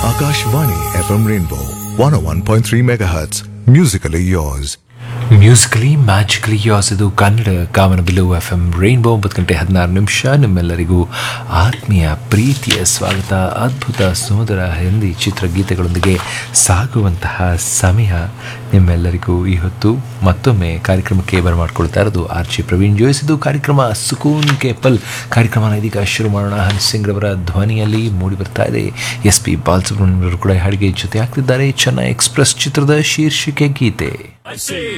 Akashvani FM Rainbow 101.3 MHz. Musically yours. Musically magically ಯಾಸ್ ಇದು ಕನ್ನಡ ಕಾಮನ ಬಿಲು ಎಫ್ ಎಂ ರೈನ್ಬೋ ಒಂಬತ್ತು ಗಂಟೆ ಹದಿನಾರು ನಿಮಿಷ ನಿಮ್ಮೆಲ್ಲರಿಗೂ ಆತ್ಮೀಯ ಪ್ರೀತಿಯ ಸ್ವಾಗತ ಅದ್ಭುತ ಸುಮಧುರ ಹಿಂದಿ ಚಿತ್ರಗೀತೆಗಳೊಂದಿಗೆ ಸಾಗುವಂತಹ ಸಮಯ ನಿಮ್ಮೆಲ್ಲರಿಗೂ ಈ ಹೊತ್ತು ಮತ್ತೊಮ್ಮೆ ಕಾರ್ಯಕ್ರಮಕ್ಕೆ ಬರಮಾಡ್ಕೊಳ್ತಾ ಇರೋದು ಆರ್ ಜಿ ಪ್ರವೀಣ್ ಜೋಯಿಸಿದ್ದು ಕಾರ್ಯಕ್ರಮ ಸುಕೂನ್ ಕೆ ಪಲ್ ಕಾರ್ಯಕ್ರಮನ ಇದೀಗ ಶುರು ಮಾಡೋಣ ಹನ್ಸ್ ಸಿಂಗ್ ರವರ ಧ್ವನಿಯಲ್ಲಿ ಮೂಡಿ ಬರ್ತಾ ಇದೆ ಎಸ್ ಪಿ ಬಾಲಸುಬ್ರಹ್ಮಣ್ಯವರು ಕೂಡ ಹಾಡಿಗೆ ಜೊತೆ ಆಗ್ತಿದ್ದಾರೆ ಚೆನ್ನೈ ಎಕ್ಸ್ಪ್ರೆಸ್ ಚಿತ್ರದ ಶೀರ್ಷಿಕೆ ಗೀತೆ